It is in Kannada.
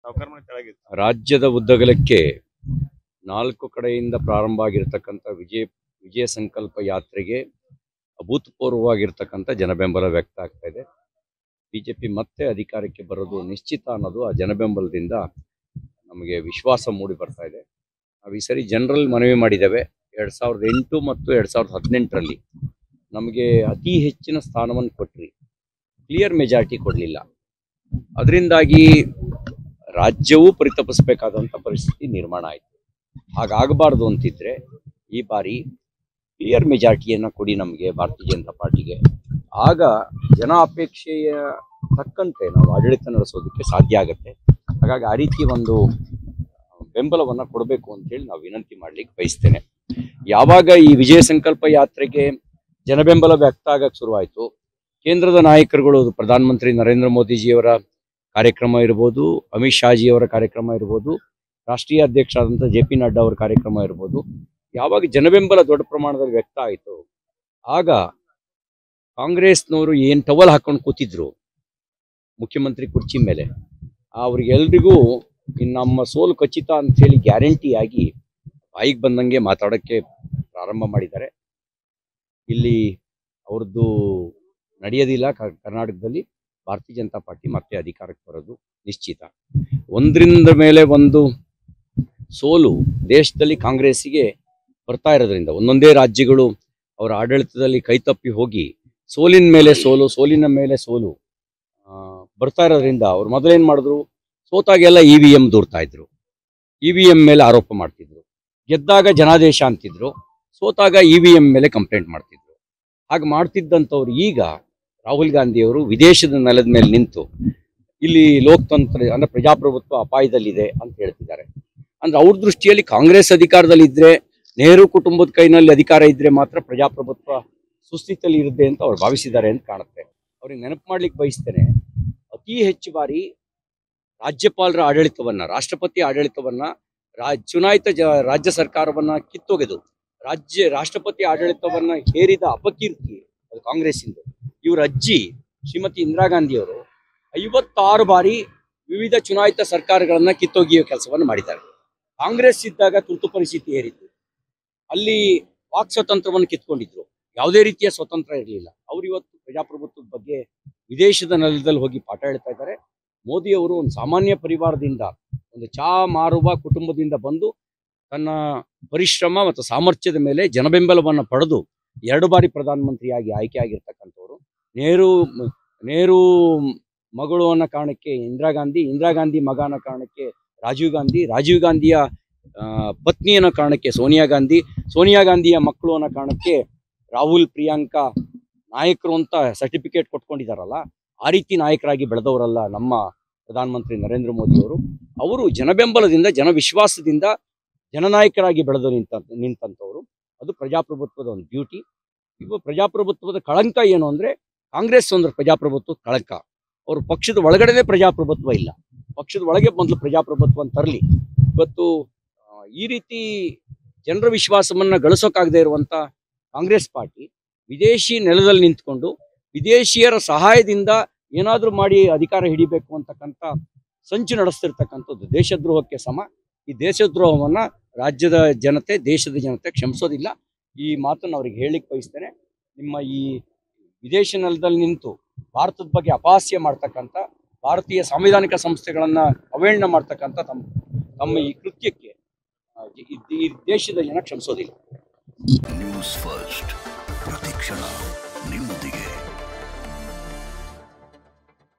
ಸಾವುಕಾರ ಮನೆ ಕೆಳಗಿತ್ತು ರಾಜ್ಯದ ಉದ್ದಗಲಕ್ಕೆ ನಾಲ್ಕು ಕಡೆಯಿಂದ ಪ್ರಾರಂಭ ಆಗಿರ್ತಕ್ಕಂಥ ವಿಜಯ ವಿಜಯ ಸಂಕಲ್ಪ ಯಾತ್ರೆಗೆ ಅಭೂತಪೂರ್ವವಾಗಿರ್ತಕ್ಕಂಥ ಜನಬೆಂಬಲ ವ್ಯಕ್ತ ಆಗ್ತಾ ಇದೆ ಬಿಜೆಪಿ ಮತ್ತೆ ಅಧಿಕಾರಕ್ಕೆ ಬರೋದು ನಿಶ್ಚಿತ ಅನ್ನೋದು ಆ ಜನಬೆಂಬಲದಿಂದ ನಮಗೆ ವಿಶ್ವಾಸ ಮೂಡಿ ಬರ್ತಾ ಇದೆ ನಾವು ಈ ಸರಿ ಜನರಲ್ ಮನವಿ ಮಾಡಿದ್ದೇವೆ ಎರಡ್ ಸಾವಿರದ ಎಂಟು ಮತ್ತು ಎರಡ್ ಸಾವಿರದ ಹದಿನೆಂಟರಲ್ಲಿ ನಮಗೆ ಅತಿ ಹೆಚ್ಚಿನ ಸ್ಥಾನವನ್ನು ಕೊಟ್ರಿ ಕ್ಲಿಯರ್ ಮೆಜಾರಿಟಿ ಕೊಡಲಿಲ್ಲ ಅದರಿಂದಾಗಿ ರಾಜ್ಯವೂ ಪರಿತಪಿಸಬೇಕಾದಂಥ ಪರಿಸ್ಥಿತಿ ನಿರ್ಮಾಣ ಆಯಿತು ಹಾಗಾಗಬಾರ್ದು ಅಂತಿದ್ರೆ ಈ ಬಾರಿ ಕ್ಲಿಯರ್ ಮೆಜಾರಿಟಿಯನ್ನು ಕೊಡಿ ನಮಗೆ ಭಾರತೀಯ ಜನತಾ ಪಾರ್ಟಿಗೆ ಆಗ ಜನ ಅಪೇಕ್ಷೆಯ ತಕ್ಕಂತೆ ನಾವು ಆಡಳಿತ ನಡೆಸೋದಕ್ಕೆ ಸಾಧ್ಯ ಆಗುತ್ತೆ ಹಾಗಾಗಿ ಆ ರೀತಿ ಒಂದು ಬೆಂಬಲವನ್ನು ಕೊಡಬೇಕು ಅಂತೇಳಿ ನಾವು ವಿನಂತಿ ಮಾಡ್ಲಿಕ್ಕೆ ಬಯಸ್ತೇನೆ ಯಾವಾಗ ಈ ವಿಜಯ ಸಂಕಲ್ಪ ಯಾತ್ರೆಗೆ ಜನಬೆಂಬಲ ವ್ಯಕ್ತ ಆಗಕ್ಕೆ ಶುರುವಾಯಿತು ಕೇಂದ್ರದ ನಾಯಕರುಗಳು ಪ್ರಧಾನಮಂತ್ರಿ ನರೇಂದ್ರ ಮೋದಿಜಿಯವರ ಕಾರ್ಯಕ್ರಮ ಇರ್ಬೋದು ಅಮಿತ್ ಶಾಜಿಯವರ ಕಾರ್ಯಕ್ರಮ ಇರ್ಬೋದು ರಾಷ್ಟ್ರೀಯ ಅಧ್ಯಕ್ಷರಾದಂಥ ಜೆ ಪಿ ನಡ್ಡಾ ಅವರ ಕಾರ್ಯಕ್ರಮ ಇರ್ಬೋದು ಯಾವಾಗ ಜನಬೆಂಬಲ ದೊಡ್ಡ ಪ್ರಮಾಣದಲ್ಲಿ ವ್ಯಕ್ತ ಆಯಿತು ಆಗ ಕಾಂಗ್ರೆಸ್ನವರು ಏನು ಟವಲ್ ಹಾಕೊಂಡು ಕೂತಿದ್ರು ಮುಖ್ಯಮಂತ್ರಿ ಕುರ್ಚಿ ಮೇಲೆ ಅವ್ರಿಗೆಲ್ರಿಗೂ ಇನ್ನು ನಮ್ಮ ಸೋಲು ಖಚಿತ ಅಂತ ಹೇಳಿ ಗ್ಯಾರಂಟಿ ಆಗಿ ಬಾಯಿಗೆ ಬಂದಂಗೆ ಮಾತಾಡೋಕ್ಕೆ ಪ್ರಾರಂಭ ಮಾಡಿದ್ದಾರೆ ಇಲ್ಲಿ ಅವ್ರದ್ದು ನಡೆಯೋದಿಲ್ಲ ಕ- ಕರ್ನಾಟಕದಲ್ಲಿ ಭಾರತೀಯ ಜನತಾ ಪಾರ್ಟಿ ಮತ್ತೆ ಅಧಿಕಾರಕ್ಕೆ ಬರೋದು ನಿಶ್ಚಿತ ಒಂದರಿಂದ ಮೇಲೆ ಒಂದು ಸೋಲು ದೇಶದಲ್ಲಿ ಕಾಂಗ್ರೆಸ್ಸಿಗೆ ಬರ್ತಾ ಇರೋದ್ರಿಂದ ಒಂದೊಂದೇ ರಾಜ್ಯಗಳು ಅವರ ಆಡಳಿತದಲ್ಲಿ ಕೈತಪ್ಪಿ ಹೋಗಿ ಸೋಲಿನ ಮೇಲೆ ಸೋಲು ಸೋಲಿನ ಮೇಲೆ ಸೋಲು ಆ, ಬರ್ತಾ ಇರೋದ್ರಿಂದ ಅವ್ರು ಮೊದಲೇನ್ ಮಾಡಿದ್ರು ಸೋತಾಗೆಲ್ಲ ಇ ವಿ ಎಂ ದೂರ್ತಾ ಇದ್ರು ಇ ವಿ ಎಂ ಮೇಲೆ ಆರೋಪ ಮಾಡ್ತಿದ್ರು ಗೆದ್ದಾಗ ಜನಾದೇಶ ಅಂತಿದ್ರು ಸೋತಾಗ ಇ ವಿ ಎಂ ಮೇಲೆ ಕಂಪ್ಲೇಂಟ್ ಮಾಡ್ತಿದ್ರು ಹಾಗೆ ಮಾಡ್ತಿದ್ದಂಥವ್ರು ಈಗ ರಾಹುಲ್ ಗಾಂಧಿಯವರು ವಿದೇಶದ ನೆಲದ ಮೇಲೆ ನಿಂತು ಇಲ್ಲಿ ಲೋಕತಂತ್ರ ಅಂದ್ರೆ ಪ್ರಜಾಪ್ರಭುತ್ವ ಅಪಾಯದಲ್ಲಿದೆ ಅಂತ ಹೇಳ್ತಿದ್ದಾರೆ ಅಂದ್ರೆ ಅವ್ರ ದೃಷ್ಟಿಯಲ್ಲಿ ಕಾಂಗ್ರೆಸ್ ಅಧಿಕಾರದಲ್ಲಿ ಇದ್ರೆ ನೆಹರು ಕುಟುಂಬದ ಕೈನಲ್ಲಿ ಅಧಿಕಾರ ಇದ್ರೆ ಮಾತ್ರ ಪ್ರಜಾಪ್ರಭುತ್ವ ಸುಸ್ಥಿತಿಯಲ್ಲಿ ಇರುತ್ತೆ ಅಂತ ಅವ್ರು ಭಾವಿಸಿದ್ದಾರೆ ಅಂತ ಕಾಣುತ್ತೆ ಅವ್ರಿಗೆ ನೆನಪು ಮಾಡ್ಲಿಕ್ಕೆ ಬಯಸ್ತೇನೆ ಅತಿ ಹೆಚ್ಚು ಬಾರಿ ರಾಜ್ಯಪಾಲರ ಆಡಳಿತವನ್ನ ರಾಷ್ಟ್ರಪತಿ ಆಡಳಿತವನ್ನ ರಾ- ಚುನಾಯಿತ ಜ ರಾಜ್ಯ ಸರ್ಕಾರವನ್ನ ಕಿತ್ತೊಗೆದು ರಾಜ್ಯ ರಾಷ್ಟ್ರಪತಿ ಆಡಳಿತವನ್ನ ಹೇರಿದ ಅಪಕೀರ್ತಿ ಅದು ಕಾಂಗ್ರೆಸ್ಸಿಂದು ಇವ್ರ ಅಜ್ಜಿ ಶ್ರೀಮತಿ ಇಂದಿರಾ ಗಾಂಧಿಯವರು ಐವತ್ತಾರು ಬಾರಿ ವಿವಿಧ ಚುನಾಯಿತ ಸರ್ಕಾರಗಳನ್ನ ಕಿತ್ತೊಗೆಯುವ ಕೆಲಸವನ್ನು ಮಾಡಿದ್ದಾರೆ ಕಾಂಗ್ರೆಸ್ ಇದ್ದಾಗ ತುರ್ತು ಪರಿಸ್ಥಿತಿ ಹೇರಿದ್ದು ಅಲ್ಲಿ ವಾಕ್ ಸ್ವಾತಂತ್ರ್ಯವನ್ನು ಕಿತ್ಕೊಂಡಿದ್ರು ಯಾವುದೇ ರೀತಿಯ ಸ್ವತಂತ್ರ ಇರಲಿಲ್ಲ ಅವ್ರು ಇವತ್ತು ಪ್ರಜಾಪ್ರಭುತ್ವದ ಬಗ್ಗೆ ವಿದೇಶದ ನೆಲದಲ್ಲಿ ಹೋಗಿ ಪಾಠ ಹೇಳ್ತಾ ಇದ್ದಾರೆ ಮೋದಿ ಅವರು ಒಂದು ಸಾಮಾನ್ಯ ಪರಿವಾರದಿಂದ ಒಂದು ಚಾ ಮಾರುವ ಕುಟುಂಬದಿಂದ ಬಂದು ತನ್ನ ಪರಿಶ್ರಮ ಮತ್ತು ಸಾಮರ್ಥ್ಯದ ಮೇಲೆ ಜನಬೆಂಬಲವನ್ನು ಪಡೆದು ಎರಡು ಬಾರಿ ಪ್ರಧಾನಮಂತ್ರಿಯಾಗಿ ಆಯ್ಕೆ ಆಗಿರ್ತಕ್ಕಂಥವ್ರು ನೆಹರು ನೆಹರು ಮಗಳು ಅನ್ನೋ ಕಾರಣಕ್ಕೆ ಇಂದಿರಾ ಗಾಂಧಿ ಇಂದಿರಾ ಗಾಂಧಿ ಮಗ ಅನ್ನೋ ಕಾರಣಕ್ಕೆ ರಾಜೀವ್ ಗಾಂಧಿ ರಾಜೀವ್ ಗಾಂಧಿಯ ಆ, ಪತ್ನಿ ಅನ್ನೋ ಕಾರಣಕ್ಕೆ ಸೋನಿಯಾ ಗಾಂಧಿ ಸೋನಿಯಾ ಗಾಂಧಿಯ ಮಕ್ಕಳು ಅನ್ನೋ ಕಾರಣಕ್ಕೆ ರಾಹುಲ್ ಪ್ರಿಯಾಂಕಾ ನಾಯಕರು ಅಂತ ಸರ್ಟಿಫಿಕೇಟ್ ಕೊಟ್ಕೊಂಡಿದಾರಲ್ಲ ಆ ರೀತಿ ನಾಯಕರಾಗಿ ಬೆಳೆದವರಲ್ಲ ನಮ್ಮ ಪ್ರಧಾನಮಂತ್ರಿ ನರೇಂದ್ರ ಮೋದಿ ಅವರು ಅವರು ಜನಬೆಂಬಲದಿಂದ ಜನವಿಶ್ವಾಸದಿಂದ ಜನನಾಯಕರಾಗಿ ಬೆಳೆದು ನಿಂತ ನಿಂತಂಥವ್ರು ಅದು ಪ್ರಜಾಪ್ರಭುತ್ವದ ಒಂದು ಬ್ಯೂಟಿ ಇವು ಪ್ರಜಾಪ್ರಭುತ್ವದ ಕಳಂಕ ಏನು ಅಂದ್ರೆ ಕಾಂಗ್ರೆಸ್ ಒಂದು ಪ್ರಜಾಪ್ರಭುತ್ವ ಕಳಂಕ ಅವ್ರ ಪಕ್ಷದ ಒಳಗಡೆನೆ ಪ್ರಜಾಪ್ರಭುತ್ವ ಇಲ್ಲ ಪಕ್ಷದ ಒಳಗೆ ಮೊದಲು ಪ್ರಜಾಪ್ರಭುತ್ವ ತರಲಿ ಇವತ್ತು ಆ, ಈ ರೀತಿ ಜನರ ವಿಶ್ವಾಸವನ್ನ ಗಳಿಸೋಕ್ಕಾಗದೇ ಇರುವಂತ ಕಾಂಗ್ರೆಸ್ ಪಾರ್ಟಿ ವಿದೇಶಿ ನೆಲದಲ್ಲಿ ನಿಂತ್ಕೊಂಡು ವಿದೇಶಿಯರ ಸಹಾಯದಿಂದ ಏನಾದ್ರೂ ಮಾಡಿ ಅಧಿಕಾರ ಹಿಡಿಬೇಕು ಅಂತಕ್ಕಂಥ ಸಂಚು ನಡೆಸ್ತಿರ್ತಕ್ಕಂಥದ್ದು ದೇಶದ್ರೋಹಕ್ಕೆ ಸಮ ಈ ದೇಶದ್ರೋಹವನ್ನ ರಾಜ್ಯದ ಜನತೆ ದೇಶದ ಜನತೆ ಕ್ಷಮಿಸೋದಿಲ್ಲ ಈ ಮಾತನ್ನು ಅವ್ರಿಗೆ ಹೇಳಿಕ್ ಬಯಸ್ತೇನೆ ನಿಮ್ಮ ಈ ವಿದೇಶ ನೆಲದಲ್ಲಿ ನಿಂತು ಭಾರತದ ಬಗ್ಗೆ ಅಪಹಾಸ್ಯ ಮಾಡ್ತಕ್ಕಂಥ ಭಾರತೀಯ ಸಾಂವಿಧಾನಿಕ ಸಂಸ್ಥೆಗಳನ್ನ ಅವೇಳನ ಮಾಡ್ತಕ್ಕಂಥ ತಮ್ಮ ತಮ್ಮ ಈ ಕೃತ್ಯಕ್ಕೆ ಆ, ಈ- ಈ ದೇಶದ ಜನ ಕ್ಷಮಿಸೋದಿಲ್ಲ ನ್ಯೂಸ್ ಫಸ್ಟ್ ಪ್ರತಿಕ್ಷಣ ನಿಮ್ಮ